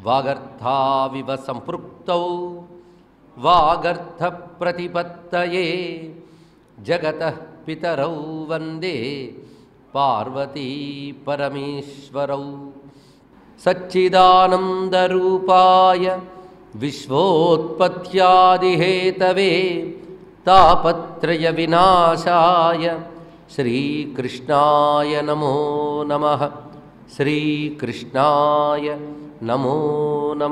వాగర్థావివ సంపృక్తౌ వాగర్థ ప్రతిపత్తయే జగత పితరౌ వందే పార్వతీ పరమేశ్వరౌ సచ్చిదానందరూపాయ విశ్వోత్పత్యాదిహేతవే తాపత్రయ వినాశాయ శ్రీకృష్ణాయ నమో నమ శ్రీకృష్ణాయ నమో నమ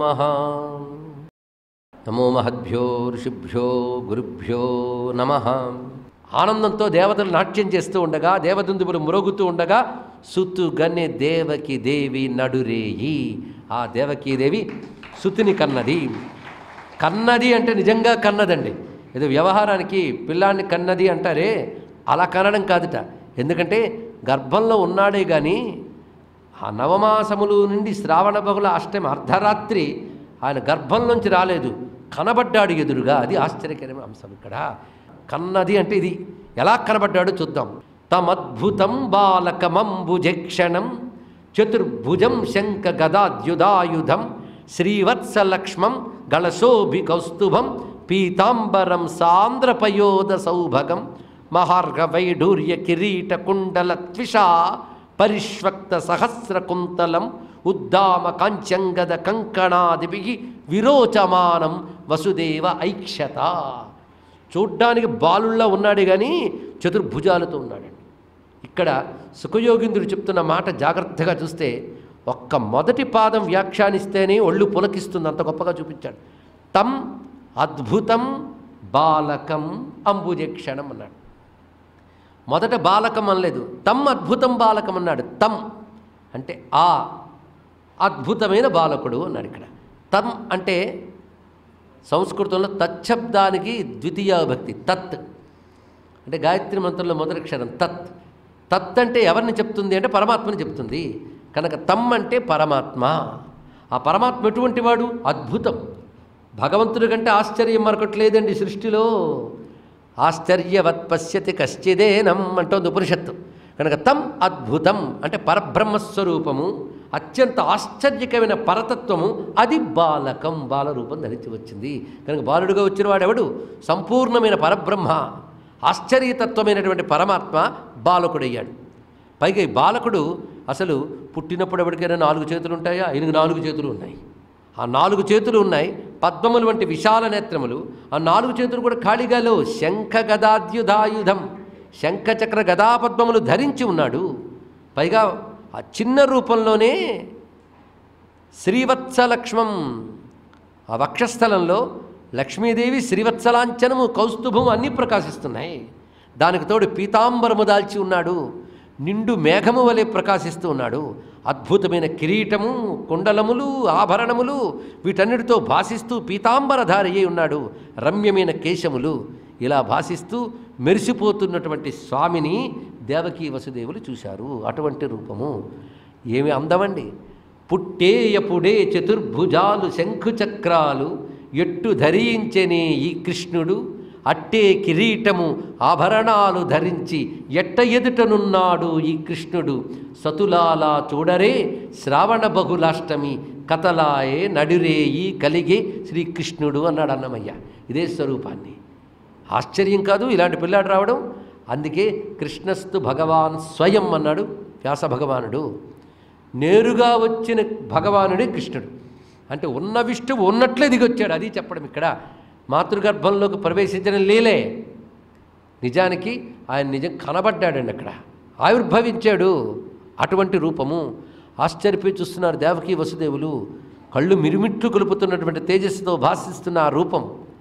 నమో మహద్భ్యో ఋషిభ్యో గురుభ్యో నమ ఆనందంతో దేవతలు నాట్యం చేస్తూ ఉండగా దేవదుందుబులు మురుగుతూ ఉండగా సుతు గన్నె దేవకి దేవి నడురేయి ఆ దేవకీ దేవి సుతుని కన్నది కన్నది అంటే నిజంగా కన్నదండి ఏదో వ్యవహారానికి పిల్లాన్ని కన్నది అంటారే అలా కనడం కాదుట ఎందుకంటే గర్భంలో ఉన్నాడే కానీ ఆ నవమాసములు నుండి శ్రావణ బహుళ అష్టమి అర్ధరాత్రి ఆయన గర్భంలోంచి రాలేదు కనబడ్డాడు ఎదురుగా అది ఆశ్చర్యకరమైన అంశం ఇక్కడ కన్నది అంటే ఇది ఎలా కనబడ్డాడో చూద్దాం తమద్భుతం బాలకమంబుజక్షణం చతుర్భుజం శంఖ గదాద్యుదాయుధం శ్రీవత్సలక్ష్మం గళశోభి కౌస్తుభం పీతాంబరం సాంద్రపయోద సౌభగం మహార్ఘ వైఢూర్య కిరీట కుండల త్విషా పరిష్వక్త సహస్ర కుంతలం ఉద్దామ కాంచంగద కంకణాదిభి విరోచమానం వసుదేవ ఐక్షత చూడ్డానికి బాలుల్లా ఉన్నాడు కానీ చతుర్భుజాలతో ఉన్నాడండి ఇక్కడ సుఖయోగింద్రుడు చెప్తున్న మాట జాగ్రత్తగా చూస్తే ఒక్క మొదటి పాదం వ్యాఖ్యానిస్తేనే ఒళ్ళు పులకిస్తుంది అంత గొప్పగా చూపించాడు తం అద్భుతం బాలకం అంబుజక్షణం అన్నాడు మొదట బాలకం అనలేదు తమ్ అద్భుతం బాలకం అన్నాడు తమ్ అంటే ఆ అద్భుతమైన బాలకుడు అన్నాడు ఇక్కడ తమ్ అంటే సంస్కృతంలో తచ్చబ్దానికి ద్వితీయ భక్తి తత్ అంటే గాయత్రి మంత్రంలో మొదటి అక్షరం తత్ తత్ అంటే ఎవరిని చెప్తుంది అంటే పరమాత్మని చెప్తుంది కనుక తమ్ అంటే పరమాత్మ ఆ పరమాత్మ ఎటువంటి వాడు అద్భుతం భగవంతుడి కంటే ఆశ్చర్యం మరొకటి లేదండి సృష్టిలో ఆశ్చర్యవత్ పశ్యతి కశ్చిదేనం అంటోంది ఉపనిషత్తు కనుక తం అద్భుతం అంటే పరబ్రహ్మస్వరూపము అత్యంత ఆశ్చర్యకరమైన పరతత్వము అది బాలకం బాలరూపం ధరించి వచ్చింది కనుక బాలుడుగా వచ్చిన వాడెవడు సంపూర్ణమైన పరబ్రహ్మ ఆశ్చర్యతత్వమైనటువంటి పరమాత్మ బాలకుడయ్యాడు పైగా ఈ బాలకుడు అసలు పుట్టినప్పుడు ఎవరికైనా నాలుగు చేతులు ఉంటాయా ఆయనకు నాలుగు చేతులు ఉన్నాయి ఆ నాలుగు చేతులు ఉన్నాయి పద్మములు వంటి విశాల నేత్రములు ఆ నాలుగు చేతులు కూడా ఖాళీగా లేవు శంఖ గదాద్యుధాయుధం శంఖ చక్ర గదాపద్మములు ధరించి ఉన్నాడు పైగా ఆ చిన్న రూపంలోనే శ్రీవత్సలక్ష్మం ఆ వక్షస్థలంలో లక్ష్మీదేవి శ్రీవత్సలాంఛనము కౌస్తుభము అన్నీ ప్రకాశిస్తున్నాయి దానికి తోడు పీతాంబరము దాల్చి ఉన్నాడు నిండు మేఘము వలె ప్రకాశిస్తూ ఉన్నాడు అద్భుతమైన కిరీటము కుండలములు ఆభరణములు వీటన్నిటితో భాసిస్తూ పీతాంబరధారి అయి ఉన్నాడు రమ్యమైన కేశములు ఇలా భాసిస్తూ మెరిసిపోతున్నటువంటి స్వామిని దేవకీ వసుదేవులు చూశారు అటువంటి రూపము ఏమి అందమండి పుట్టేయపుడే చతుర్భుజాలు శంఖుచక్రాలు ఎట్టు ధరించెనే ఈ కృష్ణుడు అట్టే కిరీటము ఆభరణాలు ధరించి ఎట్ట ఎదుటనున్నాడు ఈ కృష్ణుడు సతులాలా చూడరే శ్రావణ బహుళాష్టమి కథలాయే నడిరేయి కలిగే శ్రీకృష్ణుడు అన్నాడు అన్నమయ్య ఇదే స్వరూపాన్ని ఆశ్చర్యం కాదు ఇలాంటి పిల్లాడు రావడం అందుకే కృష్ణస్తు భగవాన్ స్వయం అన్నాడు వ్యాస భగవానుడు నేరుగా వచ్చిన భగవానుడే కృష్ణుడు అంటే ఉన్న విష్ణువు ఉన్నట్లే దిగొచ్చాడు అది చెప్పడం ఇక్కడ మాతృగర్భంలోకి ప్రవేశించడం లేలే నిజానికి ఆయన నిజం కనబడ్డాడండి అక్కడ ఆవిర్భవించాడు అటువంటి రూపము ఆశ్చర్యపోయి చూస్తున్నారు దేవకీ వసుదేవులు కళ్ళు మిరుమిట్లు కొలుపుతున్నటువంటి తేజస్సుతో భాషిస్తున్న ఆ రూపం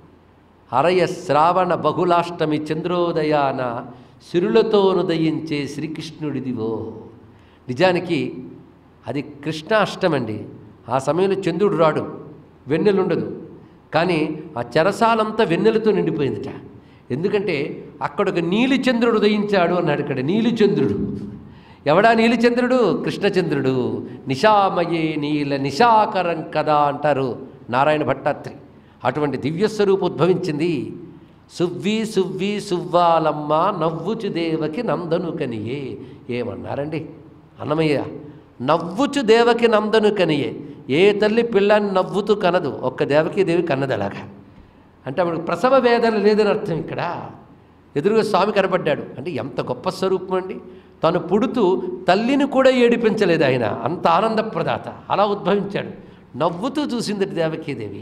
హరయ శ్రావణ బహుళాష్టమి చంద్రోదయాన సిరులతోను దయించే శ్రీకృష్ణుడిదివో నిజానికి అది కృష్ణాష్టమండి ఆ సమయంలో చంద్రుడు రాడు వెన్నెలుండదు కానీ ఆ చెరసాలంతా వెన్నెలతో నిండిపోయిందిట ఎందుకంటే అక్కడ ఒక నీలిచంద్రుడు ఉదయించాడు అన్నాడు ఇక్కడ నీలిచంద్రుడు ఎవడా నీలిచంద్రుడు కృష్ణచంద్రుడు నిశామయే నీల నిశాకరం కదా అంటారు నారాయణ భట్టాత్రి అటువంటి దివ్యస్వరూపు ఉద్భవించింది సువ్వి సువ్వి సువ్వాలమ్మ నవ్వుచు దేవకి నందను కనియే ఏమన్నారండి అన్నమయ్య నవ్వుచు దేవకి నందను కనియే ఏ తల్లి పిల్లాన్ని నవ్వుతూ కనదు ఒక్క దేవకి దేవి కన్నది అలాగా అంటే ఆవిడ ప్రసవ వేదన లేదని అర్థం ఇక్కడ ఎదురుగా స్వామి కనపడ్డాడు అంటే ఎంత గొప్ప స్వరూపం అండి తను పుడుతూ తల్లిని కూడా ఏడిపించలేదు ఆయన అంత ఆనందప్రదాత అలా ఉద్భవించాడు నవ్వుతూ చూసింది దేవకీదేవి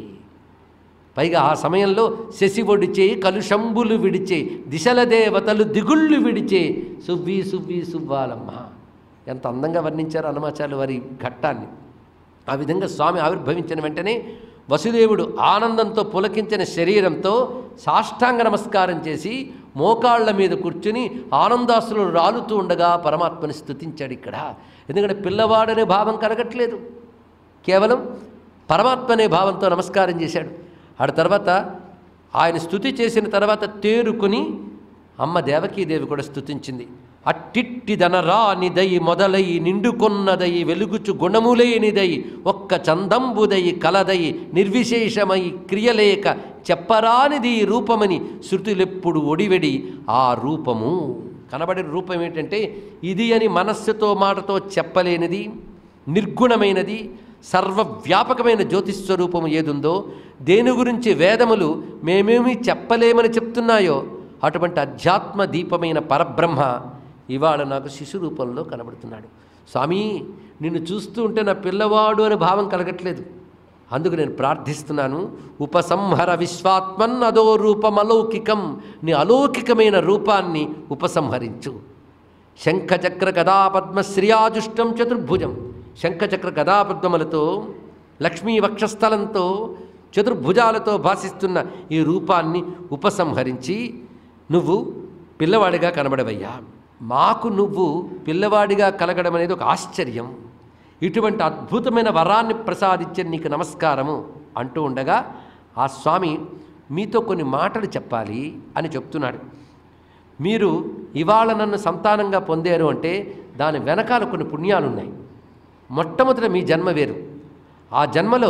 పైగా ఆ సమయంలో శశి ఒడిచే కలుషంబులు విడిచే దిశల దేవతలు దిగుళ్ళు విడిచే సువ్వి సువ్వి సువ్వాలమ్మ ఎంత అందంగా వర్ణించారు హనుమాచార్యులు వారి ఘట్టాన్ని ఆ విధంగా స్వామి ఆవిర్భవించిన వెంటనే వసుదేవుడు ఆనందంతో పులకించిన శరీరంతో సాష్టాంగ నమస్కారం చేసి మోకాళ్ళ మీద కూర్చుని ఆనందాసులు రాలుతూ ఉండగా పరమాత్మని స్తుతించాడు ఇక్కడ ఎందుకంటే పిల్లవాడనే భావం కలగట్లేదు కేవలం పరమాత్మ అనే భావంతో నమస్కారం చేశాడు ఆడ తర్వాత ఆయన స్థుతి చేసిన తర్వాత తేరుకుని అమ్మ దేవకీదేవి కూడా స్తుతించింది అట్టిట్టిదనరానిదై మొదలై నిండుకొన్నదై వెలుగుచు గుణములేనిదై ఒక్క చందంబుదై కలదై నిర్విశేషమై క్రియలేక చెప్పరానిది ఈ రూపమని శృతులెప్పుడు ఒడివెడి ఆ రూపము కనబడిన రూపం ఏంటంటే ఇది అని మనస్సుతో మాటతో చెప్పలేనిది నిర్గుణమైనది సర్వవ్యాపకమైన జ్యోతిస్వరూపము ఏదుందో దేని గురించి వేదములు మేమేమి చెప్పలేమని చెప్తున్నాయో అటువంటి అధ్యాత్మ దీపమైన పరబ్రహ్మ ఇవాళ నాకు శిశు రూపంలో కనబడుతున్నాడు స్వామి నిన్ను చూస్తూ ఉంటే నా పిల్లవాడు అనే భావం కలగట్లేదు అందుకు నేను ప్రార్థిస్తున్నాను ఉపసంహర విశ్వాత్మన్ అదో రూపమలౌకికం నీ అలౌకికమైన రూపాన్ని ఉపసంహరించు శంఖచక్ర గదాపద్మ శ్రియాజుష్టం చతుర్భుజం శంఖచక్ర గదాపద్మములతో లక్ష్మీ వక్షస్థలంతో చతుర్భుజాలతో భాసిస్తున్న ఈ రూపాన్ని ఉపసంహరించి నువ్వు పిల్లవాడిగా కనబడవయ్యా మాకు నువ్వు పిల్లవాడిగా కలగడం అనేది ఒక ఆశ్చర్యం ఇటువంటి అద్భుతమైన వరాన్ని ప్రసాదించే నీకు నమస్కారము అంటూ ఉండగా ఆ స్వామి మీతో కొన్ని మాటలు చెప్పాలి అని చెప్తున్నాడు మీరు ఇవాళ నన్ను సంతానంగా పొందారు అంటే దాని వెనకాల కొన్ని పుణ్యాలు ఉన్నాయి మొట్టమొదట మీ జన్మ వేరు ఆ జన్మలో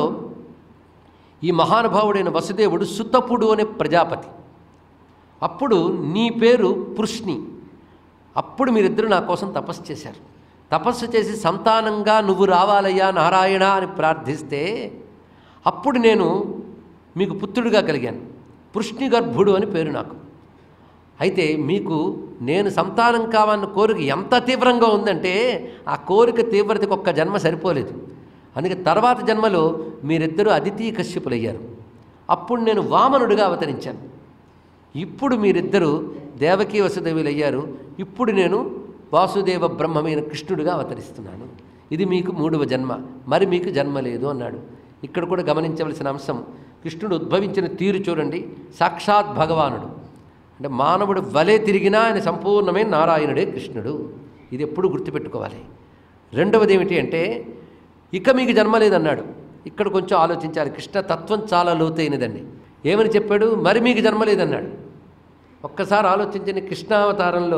ఈ మహానుభావుడైన వసుదేవుడు సుతపుడు అనే ప్రజాపతి అప్పుడు నీ పేరు పృష్ణి అప్పుడు మీరిద్దరు నా కోసం తపస్సు చేశారు తపస్సు చేసి సంతానంగా నువ్వు రావాలయ్యా నారాయణ అని ప్రార్థిస్తే అప్పుడు నేను మీకు పుత్రుడిగా కలిగాను పృష్ణి గర్భుడు అని పేరు నాకు అయితే మీకు నేను సంతానం కావాలన్న కోరిక ఎంత తీవ్రంగా ఉందంటే ఆ కోరిక తీవ్రతకు ఒక్క జన్మ సరిపోలేదు అందుకే తర్వాత జన్మలో మీరిద్దరూ అదితి కశ్యపులయ్యారు అప్పుడు నేను వామనుడిగా అవతరించాను ఇప్పుడు మీరిద్దరూ దేవకీ వసుదేవులు అయ్యారు ఇప్పుడు నేను వాసుదేవ బ్రహ్మమైన కృష్ణుడిగా అవతరిస్తున్నాను ఇది మీకు మూడవ జన్మ మరి మీకు జన్మ లేదు అన్నాడు ఇక్కడ కూడా గమనించవలసిన అంశం కృష్ణుడు ఉద్భవించిన తీరు చూడండి సాక్షాత్ భగవానుడు అంటే మానవుడు వలే తిరిగినా ఆయన సంపూర్ణమైన నారాయణుడే కృష్ణుడు ఇది ఎప్పుడు గుర్తుపెట్టుకోవాలి రెండవది ఏమిటి అంటే ఇక మీకు జన్మ లేదన్నాడు ఇక్కడ కొంచెం ఆలోచించాలి కృష్ణ తత్వం చాలా లోతైనదండి ఏమని చెప్పాడు మరి మీకు జన్మ లేదన్నాడు ఒక్కసారి ఆలోచించండి కృష్ణావతారంలో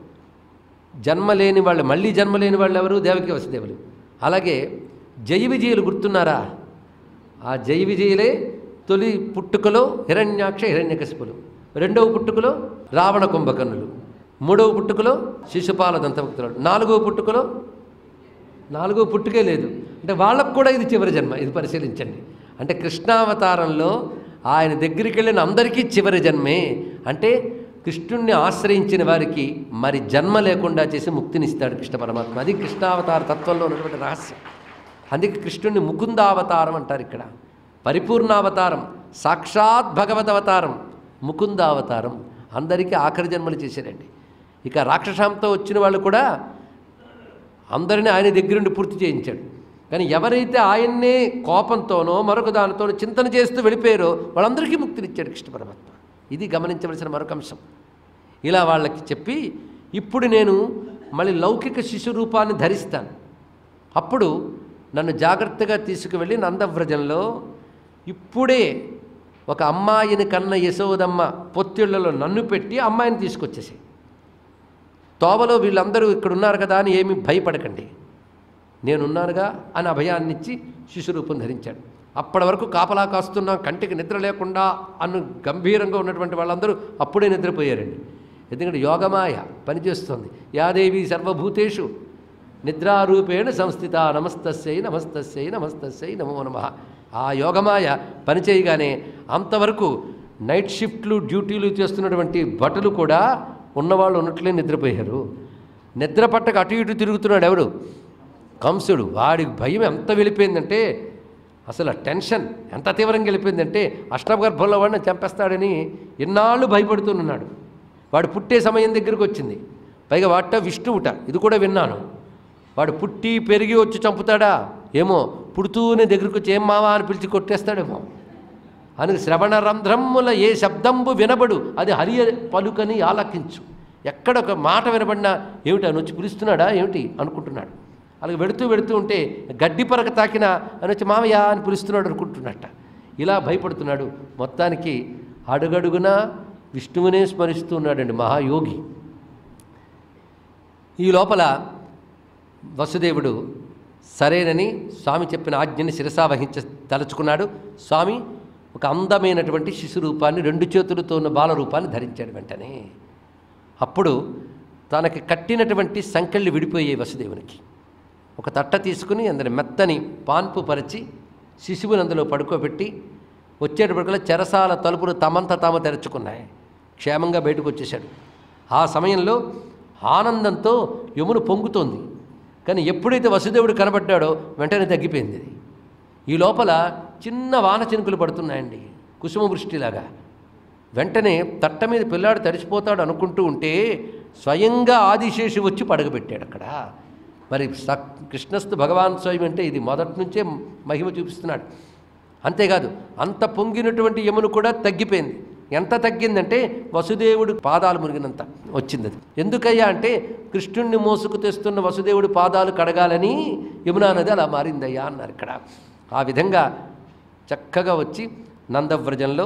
జన్మ లేని వాళ్ళు మళ్ళీ జన్మ లేని వాళ్ళు ఎవరు దేవకి వసుదేవులు అలాగే జయ విజయులు గుర్తున్నారా ఆ జయ విజయులే తొలి పుట్టుకలో హిరణ్యాక్ష హిరణ్యకశిపులు రెండవ పుట్టుకలో రావణ కుంభకర్ణులు మూడవ పుట్టుకలో శిశుపాల దంతభక్తులు నాలుగవ పుట్టుకలో నాలుగో పుట్టుకే లేదు అంటే వాళ్ళకు కూడా ఇది చివరి జన్మ ఇది పరిశీలించండి అంటే కృష్ణావతారంలో ఆయన దగ్గరికి వెళ్ళిన అందరికీ చివరి జన్మే అంటే కృష్ణుణ్ణి ఆశ్రయించిన వారికి మరి జన్మ లేకుండా చేసి ముక్తినిస్తాడు కృష్ణ పరమాత్మ అది కృష్ణావతార తత్వంలో ఉన్నటువంటి రహస్యం అందుకే కృష్ణుణ్ణి ముకుందావతారం అంటారు ఇక్కడ పరిపూర్ణావతారం సాక్షాత్ భగవదవతారం ముకుందావతారం అందరికీ ఆఖరి జన్మలు చేశారండి ఇక రాక్షసాంతో వచ్చిన వాళ్ళు కూడా అందరినీ ఆయన దగ్గరుండి పూర్తి చేయించాడు కానీ ఎవరైతే ఆయన్నే కోపంతోనో మరొక దానితోనో చింతన చేస్తూ వెళ్ళిపోయారో వాళ్ళందరికీ ముక్తినిచ్చాడు కృష్ణ పరమాత్మ ఇది గమనించవలసిన మరొక అంశం ఇలా వాళ్ళకి చెప్పి ఇప్పుడు నేను మళ్ళీ లౌకిక శిశు రూపాన్ని ధరిస్తాను అప్పుడు నన్ను జాగ్రత్తగా తీసుకువెళ్ళి నందవ్రజంలో ఇప్పుడే ఒక అమ్మాయిని కన్న యశోదమ్మ పొత్తిళ్లలో నన్ను పెట్టి అమ్మాయిని తీసుకొచ్చేసి తోవలో వీళ్ళందరూ ఇక్కడ ఉన్నారు కదా అని ఏమీ భయపడకండి నేనున్నానుగా అని అభయాన్నిచ్చి శిశురూపం ధరించాడు అప్పటి వరకు కాపలా కాస్తున్నా కంటికి నిద్ర లేకుండా అన్ను గంభీరంగా ఉన్నటువంటి వాళ్ళందరూ అప్పుడే నిద్రపోయారండి ఎందుకంటే యోగమాయ పనిచేస్తుంది యాదేవి సర్వభూతేషు నిద్రారూపేణ సంస్థిత నమస్తస్యై నమస్తస్యై నమస్తస్యై నమో నమ ఆ యోగమాయ పనిచేయగానే అంతవరకు నైట్ షిఫ్ట్లు డ్యూటీలు చేస్తున్నటువంటి భటులు కూడా ఉన్నవాళ్ళు ఉన్నట్లే నిద్రపోయారు నిద్ర పట్టక అటు ఇటు తిరుగుతున్నాడు ఎవడు కంసుడు వాడి భయం ఎంత వెళ్ళిపోయిందంటే అసలు ఆ టెన్షన్ ఎంత తీవ్రంగా వెళ్ళిపోయిందంటే అష్టగర్భంలో వాడిని చంపేస్తాడని ఎన్నాళ్ళు భయపడుతున్నాడు వాడు పుట్టే సమయం దగ్గరికి వచ్చింది పైగా వాట విష్ణువుట ఇది కూడా విన్నాను వాడు పుట్టి పెరిగి వచ్చి చంపుతాడా ఏమో పుడుతూనే దగ్గరికి వచ్చి ఏం మావా అని పిలిచి కొట్టేస్తాడేమో అని శ్రవణ రంధ్రముల ఏ శబ్దంబు వినబడు అది హరి పలుకని ఆలకించు ఎక్కడ ఒక మాట వినబడినా ఏమిటి అని వచ్చి పిలుస్తున్నాడా ఏమిటి అనుకుంటున్నాడు అలాగే వెడుతూ వెడుతూ ఉంటే గడ్డి పరక తాకినా అని వచ్చి మామయ్య అని పిలుస్తున్నాడు అనుకుంటున్నట్ట ఇలా భయపడుతున్నాడు మొత్తానికి అడుగడుగున విష్ణువునే స్మరిస్తూ ఉన్నాడండి మహాయోగి ఈ లోపల వసుదేవుడు సరేనని స్వామి చెప్పిన ఆజ్ఞని శిరసా వహించ తలుచుకున్నాడు స్వామి ఒక అందమైనటువంటి శిశు రూపాన్ని రెండు చేతులతో ఉన్న బాల రూపాన్ని ధరించాడు వెంటనే అప్పుడు తనకి కట్టినటువంటి సంకెళ్ళు విడిపోయాయి వసుదేవునికి ఒక తట్ట తీసుకుని అందులో మెత్తని పాన్పు పరిచి శిశువుని అందులో పడుకోబెట్టి వచ్చేటప్పటికల్లా చెరసాల తలుపులు తమంత తాము తెరుచుకున్నాయి క్షేమంగా బయటకు వచ్చేశాడు ఆ సమయంలో ఆనందంతో యమును పొంగుతోంది కానీ ఎప్పుడైతే వసుదేవుడు కనబడ్డాడో వెంటనే తగ్గిపోయింది అది ఈ లోపల చిన్న వాన చినుకులు పడుతున్నాయండి కుసుమ వృష్టిలాగా వెంటనే తట్ట మీద పిల్లాడు తడిసిపోతాడు అనుకుంటూ ఉంటే స్వయంగా ఆదిశేషు వచ్చి పడగబెట్టాడు అక్కడ మరి స కృష్ణస్థు భగవాన్ స్వయం అంటే ఇది మొదటి నుంచే మహిమ చూపిస్తున్నాడు అంతేకాదు అంత పొంగినటువంటి యమును కూడా తగ్గిపోయింది ఎంత తగ్గిందంటే వసుదేవుడు పాదాలు మురిగినంత వచ్చింది అది ఎందుకయ్యా అంటే కృష్ణుణ్ణి మోసుకు తెస్తున్న వసుదేవుడి పాదాలు కడగాలని యమునా నది అలా మారిందయ్యా అన్నారు ఇక్కడ ఆ విధంగా చక్కగా వచ్చి నందవ్రజంలో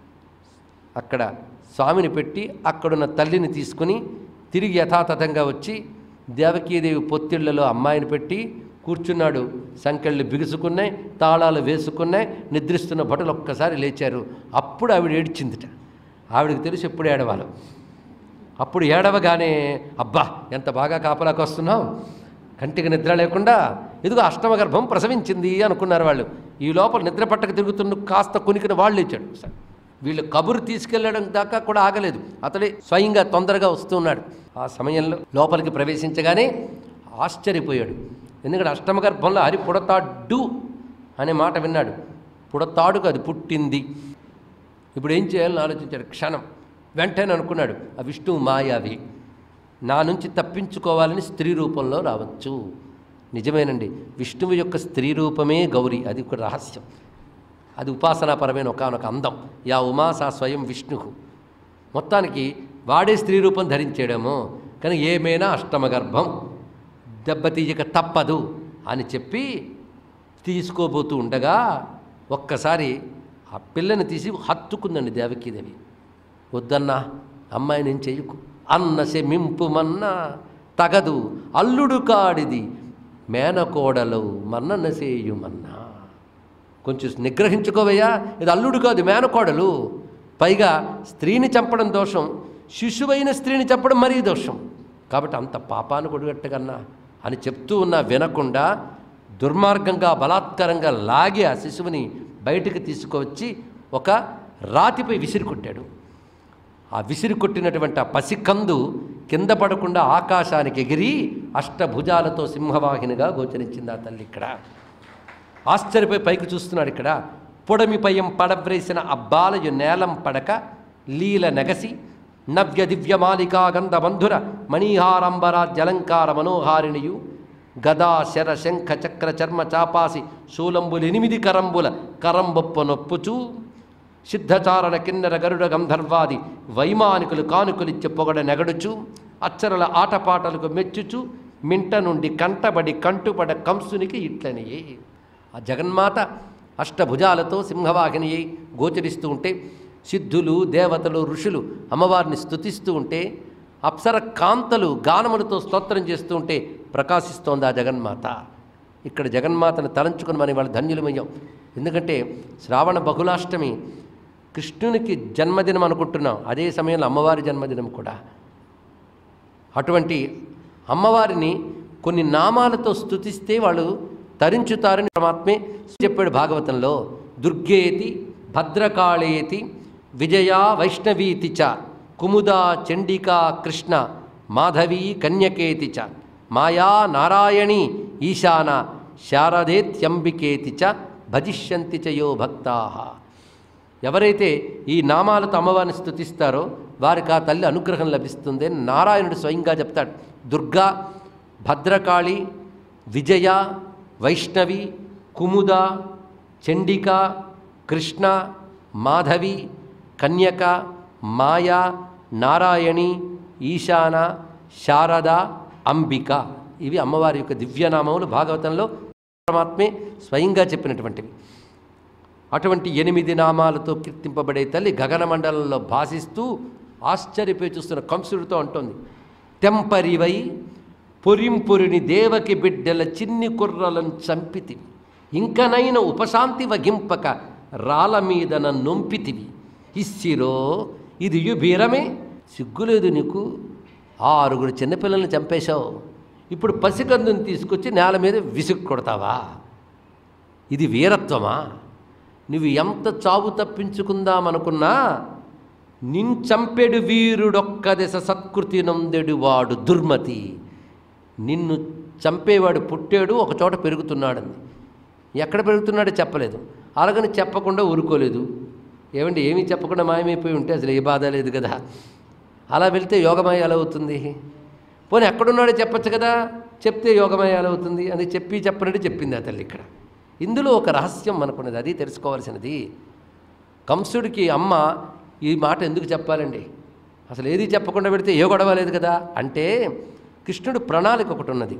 అక్కడ స్వామిని పెట్టి అక్కడున్న తల్లిని తీసుకుని తిరిగి యథాతథంగా వచ్చి దేవకీదేవి పొత్తిళ్లలో అమ్మాయిని పెట్టి కూర్చున్నాడు సంకెళ్ళు బిగుసుకున్నాయి తాళాలు వేసుకున్నాయి నిద్రిస్తున్న భటులు ఒక్కసారి లేచారు అప్పుడు ఆవిడ ఏడ్చిందిట ఆవిడకి తెలిసి ఎప్పుడు ఏడవాలో అప్పుడు ఏడవగానే అబ్బా ఎంత బాగా కాపలాకి వస్తున్నావు కంటికి నిద్ర లేకుండా ఇదిగో అష్టమ గర్భం ప్రసవించింది అనుకున్నారు వాళ్ళు ఈ లోపల నిద్ర పట్టక తిరుగుతున్న కాస్త కొనికిన వాళ్ళు లేచాడు ఒకసారి. వీళ్ళు కబురు తీసుకెళ్ళడం దాకా కూడా ఆగలేదు అతడే స్వయంగా తొందరగా వస్తున్నాడు ఆ సమయంలో లోపలికి ప్రవేశించగానే ఆశ్చర్యపోయాడు ఎందుకంటే అష్టమ గర్భంలో హరి పుడతాడు అనే మాట విన్నాడు పుడతాడుకు అది పుట్టింది ఇప్పుడు ఏం చేయాలని ఆలోచించాడు క్షణం వెంటనే అనుకున్నాడు ఆ విష్ణువు మాయావి నా నుంచి తప్పించుకోవాలని స్త్రీ రూపంలో రావచ్చు నిజమేనండి విష్ణువు యొక్క స్త్రీ రూపమే గౌరి అది ఒక రహస్యం అది ఉపాసనాపరమైన ఒకనొక అందం యా ఉమా సా స్వయం విష్ణు మొత్తానికి వాడే స్త్రీ రూపం ధరించాడేమో కానీ ఏమైనా అష్టమ గర్భం దెబ్బతీయక తప్పదు అని చెప్పి తీసుకోబోతూ ఉండగా ఒక్కసారి ఆ పిల్లని తీసి హత్తుకుందండి దేవకీదేవి వద్దన్నా అమ్మాయి నేను చెయ్యకు అన్న శమింపుమన్నా తగదు అల్లుడు కాడిది మేనకోడలు మన్నన సేయుమన్నా కొంచెం నిగ్రహించుకోవయ్యా ఇది అల్లుడు కాదు మేనకోడలు పైగా స్త్రీని చంపడం దోషం శిశువైన స్త్రీని చంపడం మరీ దోషం కాబట్టి అంత పాపాన్ని కొడుగట్టగన్నా అని చెప్తూ ఉన్నా వినకుండా దుర్మార్గంగా బలాత్కారంగా లాగి ఆ శిశువుని బయటికి తీసుకువచ్చి ఒక రాతిపై విసిరి కొట్టాడు ఆ విసిరి కొట్టినటువంటి ఆ పసికందు కింద పడకుండా ఆకాశానికి ఎగిరి అష్టభుజాలతో సింహవాహినిగా గోచరించింది ఆ తల్లి ఇక్కడ ఆశ్చర్యపోయి పైకి చూస్తున్నాడు ఇక్కడ పొడమిపయం పడవ్రేసిన అబ్బాలయు నేలం పడక లీల నెగసి నవ్య దివ్యమాలికా గంధబంధుర మణిహారంబర జలంకార మనోహారిణియు గదా శర శంఖ చక్ర చర్మ చాపాసి శూలంబులు ఎనిమిది కరంబుల కరంబొప్ప నొప్పుచూ సిద్ధచారణ కిన్నెర గరుడ గంధర్వాది వైమానికులు కానుకలిచ్చి పొగడ నెగడుచు అచ్చరల ఆటపాటలకు మెచ్చుచు మింట నుండి కంటబడి కంటుపడ కంసునికి ఇట్లనియే ఆ జగన్మాత అష్టభుజాలతో సింహవాహిని అయి గోచరిస్తూ ఉంటే సిద్ధులు దేవతలు ఋషులు అమ్మవారిని స్తుతిస్తూ ఉంటే అప్సర కాంతలు గానములతో స్తోత్రం చేస్తూ ఉంటే ప్రకాశిస్తోంది ఆ జగన్మాత ఇక్కడ జగన్మాతను తలంచుకుని మనం వాళ్ళ ధన్యులమయ్యాం ఎందుకంటే శ్రావణ బహుళాష్టమి కృష్ణునికి జన్మదినం అనుకుంటున్నాం అదే సమయంలో అమ్మవారి జన్మదినం కూడా అటువంటి అమ్మవారిని కొన్ని నామాలతో స్తుతిస్తే వాళ్ళు తరించుతారని పరమాత్మే చెప్పాడు భాగవతంలో దుర్గేతి భద్రకాళేతి విజయా వైష్ణవీతి చ కుముదా చండికా కృష్ణ మాధవీ కన్యకేతి చ మాయా నారాయణి ఈశాన శారదేత్యంబికేతి చ భజిష్యంతి చ యో భక్తా ఎవరైతే ఈ నామాలతో అమ్మవారిని స్థుతిస్తారో వారికి ఆ తల్లి అనుగ్రహం లభిస్తుంది అని నారాయణుడు స్వయంగా చెప్తాడు దుర్గా భద్రకాళి విజయ వైష్ణవి కుముద చండిక కృష్ణ మాధవి కన్యక మాయ నారాయణి ఈశాన శారద అంబిక ఇవి అమ్మవారి యొక్క దివ్యనామములు భాగవతంలో పరమాత్మే స్వయంగా చెప్పినటువంటివి అటువంటి ఎనిమిది నామాలతో కీర్తింపబడే తల్లి గగనమండలంలో భాసిస్తూ ఆశ్చర్యపోయి చూస్తున్న కంసుడితో అంటోంది తెంపరివై పొరింపురిని దేవకి బిడ్డల చిన్ని కుర్రలను చంపితివి ఇంకనైన ఉపశాంతి వగింపక రాళ్ళ మీదన నొంపితివి ఇస్సిరో ఇది యుభీరమే సిగ్గులేదు నీకు ఆరుగురు చిన్నపిల్లల్ని చంపేశావు ఇప్పుడు పసికందుని తీసుకొచ్చి నేల మీద విసుగు కొడతావా ఇది వీరత్వమా నువ్వు ఎంత చావు తప్పించుకుందామనుకున్నా నించంపెడు వీరుడొక్క దశ సత్కృతి నొందెడు వాడు దుర్మతి నిన్ను చంపేవాడు పుట్టాడు ఒక చోట పెరుగుతున్నాడంది ఎక్కడ పెరుగుతున్నాడో చెప్పలేదు అలాగని చెప్పకుండా ఊరుకోలేదు ఏమండి ఏమీ చెప్పకుండా మాయమైపోయి ఉంటే అసలు ఏ బాధ లేదు కదా అలా వెళ్తే యోగమాయ ఎలా అవుతుంది పోనీ ఎక్కడున్నాడో చెప్పచ్చు కదా చెప్తే యోగమాయ ఎలా అవుతుంది అని చెప్పి చెప్పనట్టు చెప్పింది ఆ తల్లి ఇక్కడ ఇందులో ఒక రహస్యం మనకున్నది అది తెలుసుకోవాల్సినది కంసుడికి అమ్మ ఈ మాట ఎందుకు చెప్పాలండి అసలు ఏది చెప్పకుండా పెడితే ఏ గొడవ లేదు కదా అంటే కృష్ణుడు ప్రణాళిక ఒకటి ఉన్నది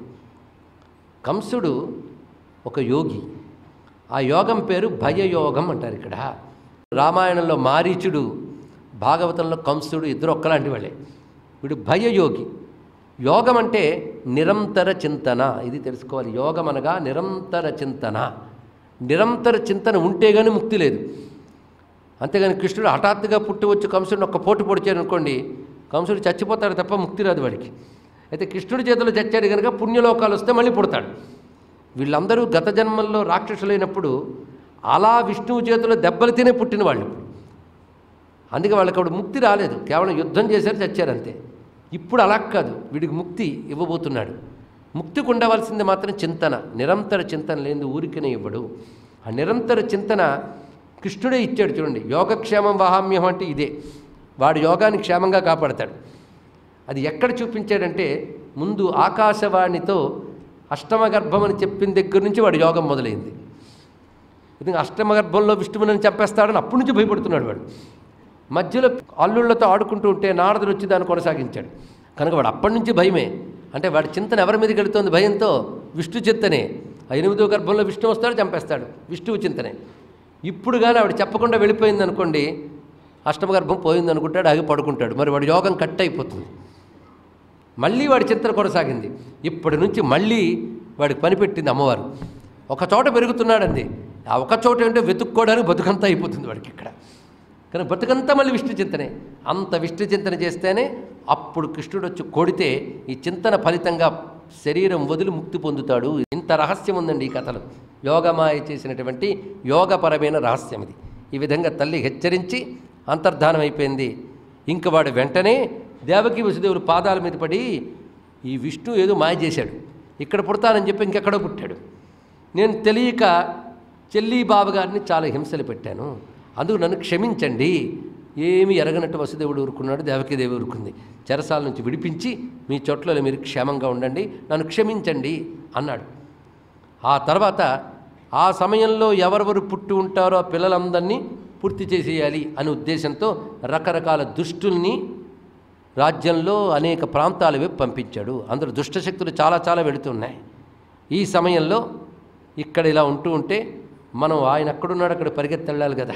కంసుడు ఒక యోగి ఆ యోగం పేరు భయయోగం అంటారు ఇక్కడ రామాయణంలో మారీచుడు భాగవతంలో కంసుడు ఇద్దరు ఒక్కలాంటి వాళ్ళే వీడు భయయోగి యోగం అంటే నిరంతర చింతన ఇది తెలుసుకోవాలి యోగం అనగా నిరంతర చింతన నిరంతర చింతన ఉంటే కానీ ముక్తి లేదు అంతేగాని కృష్ణుడు హఠాత్తుగా పుట్టి వచ్చి కంసుడిని ఒక్క పోటు పొడిచాడు అనుకోండి కంసుడు చచ్చిపోతాడు తప్ప ముక్తి రాదు వాడికి అయితే కృష్ణుడి చేతిలో చచ్చాడు కనుక పుణ్యలోకాలు వస్తే మళ్ళీ పుడతాడు వీళ్ళందరూ గత జన్మల్లో రాక్షసులైనప్పుడు అలా విష్ణువు చేతిలో దెబ్బలు తినే పుట్టిన వాళ్ళు అందుకే వాళ్ళకి అప్పుడు ముక్తి రాలేదు కేవలం యుద్ధం చేశారు చచ్చారు అంతే ఇప్పుడు అలా కాదు వీడికి ముక్తి ఇవ్వబోతున్నాడు ముక్తికి ఉండవలసింది మాత్రం చింతన నిరంతర చింతన లేని ఊరికనే ఇవ్వడు ఆ నిరంతర చింతన కృష్ణుడే ఇచ్చాడు చూడండి యోగక్షేమం వహామ్యం అంటే ఇదే వాడు యోగాన్ని క్షేమంగా కాపాడతాడు అది ఎక్కడ చూపించాడంటే ముందు ఆకాశవాణితో అష్టమ గర్భం అని చెప్పిన దగ్గర నుంచి వాడు యోగం మొదలైంది ఇది అష్టమ గర్భంలో విష్ణువుని చంపేస్తాడని అప్పటి నుంచి భయపడుతున్నాడు వాడు మధ్యలో అల్లుళ్ళతో ఆడుకుంటూ ఉంటే నారదుడు వచ్చి దాన్ని కొనసాగించాడు కనుక వాడు అప్పటి నుంచి భయమే అంటే వాడి చింతన ఎవరి మీదకి వెళుతోంది భయంతో విష్ణు చింతనే ఆ ఎనిమిదో గర్భంలో విష్ణు వస్తాడు చంపేస్తాడు విష్ణువు చింతనే ఇప్పుడు కానీ ఆవిడ చెప్పకుండా వెళ్ళిపోయింది అనుకోండి అష్టమ గర్భం పోయింది అనుకుంటాడు ఆగి పడుకుంటాడు మరి వాడి యోగం కట్ అయిపోతుంది మళ్ళీ వాడి చింతన కొనసాగింది ఇప్పటి నుంచి మళ్ళీ వాడికి పని పెట్టింది అమ్మవారు ఒక చోట పెరుగుతున్నాడండి ఆ ఒక చోట ఏంటో వెతుక్కోవడానికి బతుకంతా అయిపోతుంది వాడికి ఇక్కడ కానీ బతుకంతా మళ్ళీ విష్ణు చింతనే అంత విష్ణు చింతన చేస్తేనే అప్పుడు కృష్ణుడు వచ్చి కొడితే ఈ చింతన ఫలితంగా శరీరం వదిలి ముక్తి పొందుతాడు ఇంత రహస్యం ఉందండి ఈ కథలు యోగమాయ చేసినటువంటి యోగపరమైన రహస్యం ఇది ఈ విధంగా తల్లి హెచ్చరించి అంతర్ధానం అయిపోయింది ఇంక వాడు వెంటనే దేవకి వసుదేవులు పాదాల మీద పడి ఈ విష్ణు ఏదో మాయ చేశాడు ఇక్కడ పుడతానని చెప్పి ఇంకెక్కడో పుట్టాడు నేను తెలియక చెల్లి బావగారిని చాలా హింసలు పెట్టాను అందుకు నన్ను క్షమించండి ఏమీ ఎరగనట్టు వసుదేవుడు ఊరుకున్నాడు దేవకీదేవి ఊరుకుంది చెరసాల నుంచి విడిపించి మీ చోట్లలో మీరు క్షేమంగా ఉండండి నన్ను క్షమించండి అన్నాడు ఆ తర్వాత ఆ సమయంలో ఎవరెవరు పుట్టి ఉంటారో ఆ పిల్లలందరినీ పూర్తి చేసేయాలి అనే ఉద్దేశంతో రకరకాల దుష్టుల్ని రాజ్యంలో అనేక ప్రాంతాల వైపు పంపించాడు అందరూ దుష్టశక్తులు చాలా చాలా వెళుతున్నాయి ఈ సమయంలో ఇక్కడ ఇలా ఉంటూ ఉంటే మనం ఆయన ఎక్కడున్నాడు అక్కడ పరిగెత్తి వెళ్ళాలి కదా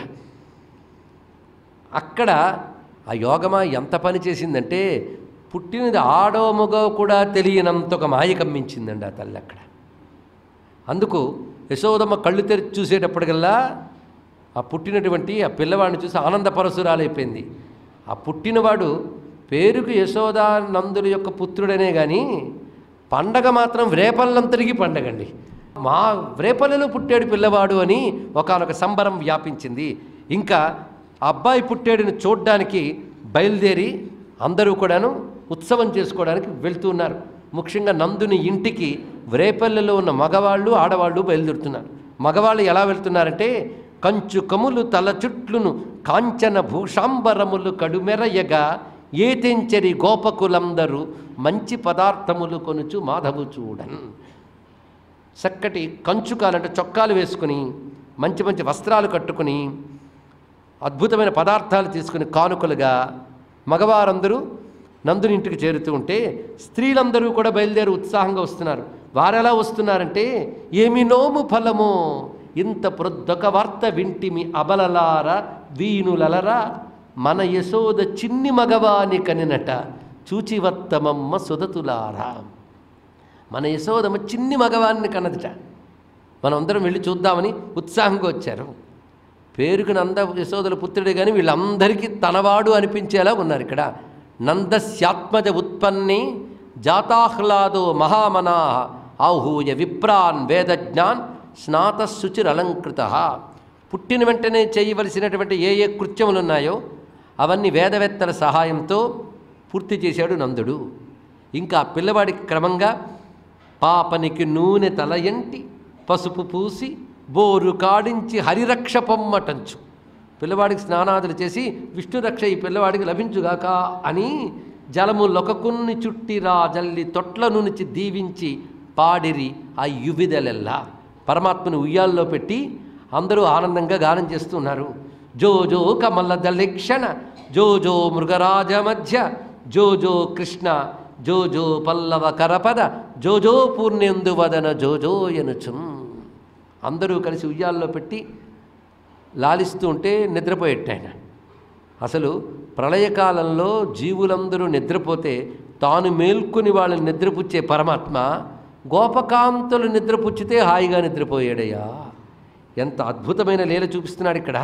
అక్కడ ఆ యోగమా ఎంత పని చేసిందంటే పుట్టినది ఆడో మగో కూడా తెలియనంత ఒక మాయ కమ్మించిందండి ఆ తల్లి అక్కడ అందుకు యశోదమ్మ కళ్ళు తెరిచి చూసేటప్పటికల్లా ఆ పుట్టినటువంటి ఆ పిల్లవాడిని చూసి ఆనందపరసురాలైపోయింది ఆ పుట్టినవాడు పేరుకు యశోదా నందుల యొక్క పుత్రుడనే కానీ పండగ మాత్రం రేపల్లంతరికి పండగ అండి మా రేపల్లెలో పుట్టాడు పిల్లవాడు అని ఒకానొక సంబరం వ్యాపించింది ఇంకా ఆ అబ్బాయి పుట్టాడుని చూడ్డానికి బయలుదేరి అందరూ కూడాను ఉత్సవం చేసుకోవడానికి వెళ్తూ ఉన్నారు ముఖ్యంగా నందుని ఇంటికి రేపల్లెలో ఉన్న మగవాళ్ళు ఆడవాళ్ళు బయలుదేరుతున్నారు మగవాళ్ళు ఎలా వెళ్తున్నారంటే కంచు కములు తల చుట్లును కాంచన భూషాంబరములు కడుమెరయగా ఏతెంచరి గోపకులందరూ మంచి పదార్థములు కొనుచు మాధవు చూడన్ చక్కటి కంచుకాలంటే చొక్కాలు వేసుకుని మంచి మంచి వస్త్రాలు కట్టుకుని అద్భుతమైన పదార్థాలు తీసుకుని కానుకలుగా మగవారందరూ నందుని ఇంటికి చేరుతూ ఉంటే స్త్రీలందరూ కూడా బయలుదేరి ఉత్సాహంగా వస్తున్నారు వారెలా వస్తున్నారంటే ఏమి నోము ఫలమో ఇంత ప్రొద్దొక వార్త వింటిమి అబలలార వీణులలరా మన యశోద చిన్ని మగవాని కనినట చూచివత్తమమ్మ సుదతులారా మన యశోదమ్మ చిన్ని మగవాన్ని కన్నదిట మనం అందరం వెళ్ళి చూద్దామని ఉత్సాహంగా వచ్చారు పేరుకు నంద యశోదల పుత్రుడే కానీ వీళ్ళందరికీ తనవాడు అనిపించేలా ఉన్నారు ఇక్కడ నందస్యాత్మజ ఉత్పన్ని జాతాహ్లాదో మహామనా ఆహూయ విప్రాన్ వేదజ్ఞాన్ స్నాతశుచిరలంకృత పుట్టిన వెంటనే చేయవలసినటువంటి ఏ ఏ కృత్యములు ఉన్నాయో అవన్నీ వేదవేత్తల సహాయంతో పూర్తి చేశాడు నందుడు ఇంకా ఆ పిల్లవాడికి క్రమంగా పాపనికి నూనె తలయంటి పసుపు పూసి బోరు కాడించి హరిరక్ష పొమ్మటంచు పిల్లవాడికి స్నానాదులు చేసి విష్ణురక్ష ఈ పిల్లవాడికి లభించుగాక అని జలము లొకకున్ని చుట్టిరా జల్లి తొట్ల నుంచి దీవించి పాడిరి ఆ యువిదలెల్లా పరమాత్మను ఉయ్యాల్లో పెట్టి అందరూ ఆనందంగా గానం చేస్తున్నారు జో జో కమల దళిక్షణ జో జో మృగరాజ మధ్య జో జో కృష్ణ జో జో పల్లవ కరపద జో జో పూర్ణేందు వదన జో జో ఎనుచుం అందరూ కలిసి ఉయ్యాల్లో పెట్టి లాలిస్తూ ఉంటే నిద్రపోయేట్టు ఆయన అసలు ప్రళయకాలంలో జీవులందరూ నిద్రపోతే తాను మేల్కొని వాళ్ళని నిద్రపుచ్చే పరమాత్మ గోపకాంతులు నిద్రపుచ్చితే హాయిగా నిద్రపోయాడయ్యా ఎంత అద్భుతమైన లీల చూపిస్తున్నాడు ఇక్కడ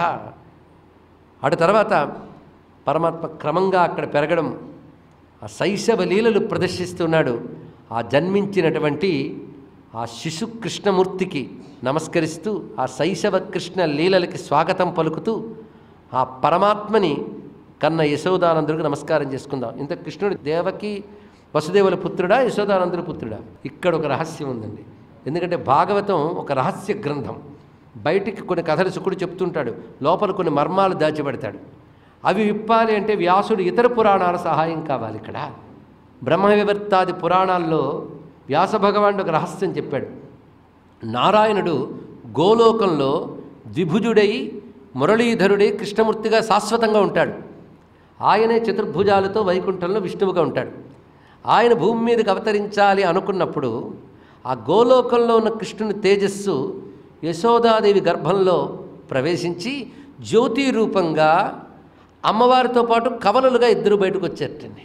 అటు తర్వాత పరమాత్మ క్రమంగా అక్కడ పెరగడం ఆ శైశవ లీలలు ప్రదర్శిస్తున్నాడు ఆ జన్మించినటువంటి ఆ శిశు కృష్ణమూర్తికి నమస్కరిస్తూ ఆ శైశవ కృష్ణ లీలలకి స్వాగతం పలుకుతూ ఆ పరమాత్మని కన్న యశోదానందుడికి నమస్కారం చేసుకుందాం ఇంత కృష్ణుడు దేవకి వసుదేవుల పుత్రుడా యశోదానందుడి పుత్రుడా ఇక్కడ ఒక రహస్యం ఉందండి ఎందుకంటే భాగవతం ఒక రహస్య గ్రంథం బయటికి కొన్ని కథలు శుకుడు చెప్తుంటాడు లోపల కొన్ని మర్మాలు దాచిపెడతాడు అవి విప్పాలి అంటే వ్యాసుడు ఇతర పురాణాల సహాయం కావాలి ఇక్కడ బ్రహ్మ వివర్తాది పురాణాల్లో వ్యాస భగవానుడు ఒక రహస్యం చెప్పాడు నారాయణుడు గోలోకంలో ద్విభుజుడై మురళీధరుడై కృష్ణమూర్తిగా శాశ్వతంగా ఉంటాడు ఆయనే చతుర్భుజాలతో వైకుంఠంలో విష్ణువుగా ఉంటాడు ఆయన భూమి మీదకి అవతరించాలి అనుకున్నప్పుడు ఆ గోలోకంలో ఉన్న కృష్ణుని తేజస్సు యశోదాదేవి గర్భంలో ప్రవేశించి జ్యోతి రూపంగా అమ్మవారితో పాటు కవలలుగా ఇద్దరు బయటకు వచ్చేటండి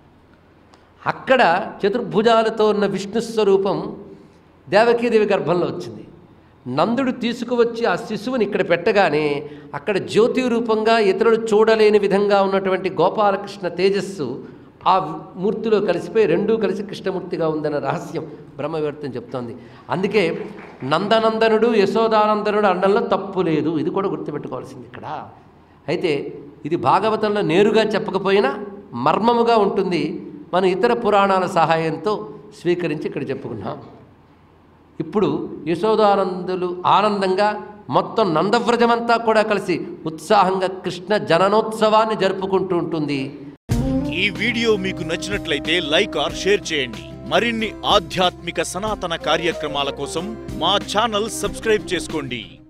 అక్కడ చతుర్భుజాలతో ఉన్న విష్ణు స్వరూపం దేవకీదేవి గర్భంలో వచ్చింది నందుడు తీసుకువచ్చి ఆ శిశువుని ఇక్కడ పెట్టగానే అక్కడ జ్యోతి రూపంగా ఇతరులు చూడలేని విధంగా ఉన్నటువంటి గోపాలకృష్ణ తేజస్సు ఆ మూర్తిలో కలిసిపోయి రెండూ కలిసి కృష్ణమూర్తిగా ఉందన్న రహస్యం బ్రహ్మవివర్తం చెప్తోంది అందుకే నందనందనుడు యశోదానందనుడు అనడంలో తప్పు లేదు ఇది కూడా గుర్తుపెట్టుకోవాల్సింది ఇక్కడ అయితే ఇది భాగవతంలో నేరుగా చెప్పకపోయినా మర్మముగా ఉంటుంది మనం ఇతర పురాణాల సహాయంతో స్వీకరించి ఇక్కడ చెప్పుకున్నాం ఇప్పుడు యశోదానందులు ఆనందంగా మొత్తం నందవ్రజమంతా కూడా కలిసి ఉత్సాహంగా కృష్ణ జననోత్సవాన్ని జరుపుకుంటూ ఉంటుంది ఈ వీడియో మీకు నచ్చినట్లయితే లైక్ ఆర్ షేర్ చేయండి మరిన్ని ఆధ్యాత్మిక సనాతన కార్యక్రమాల కోసం మా ఛానల్ సబ్స్క్రైబ్ చేసుకోండి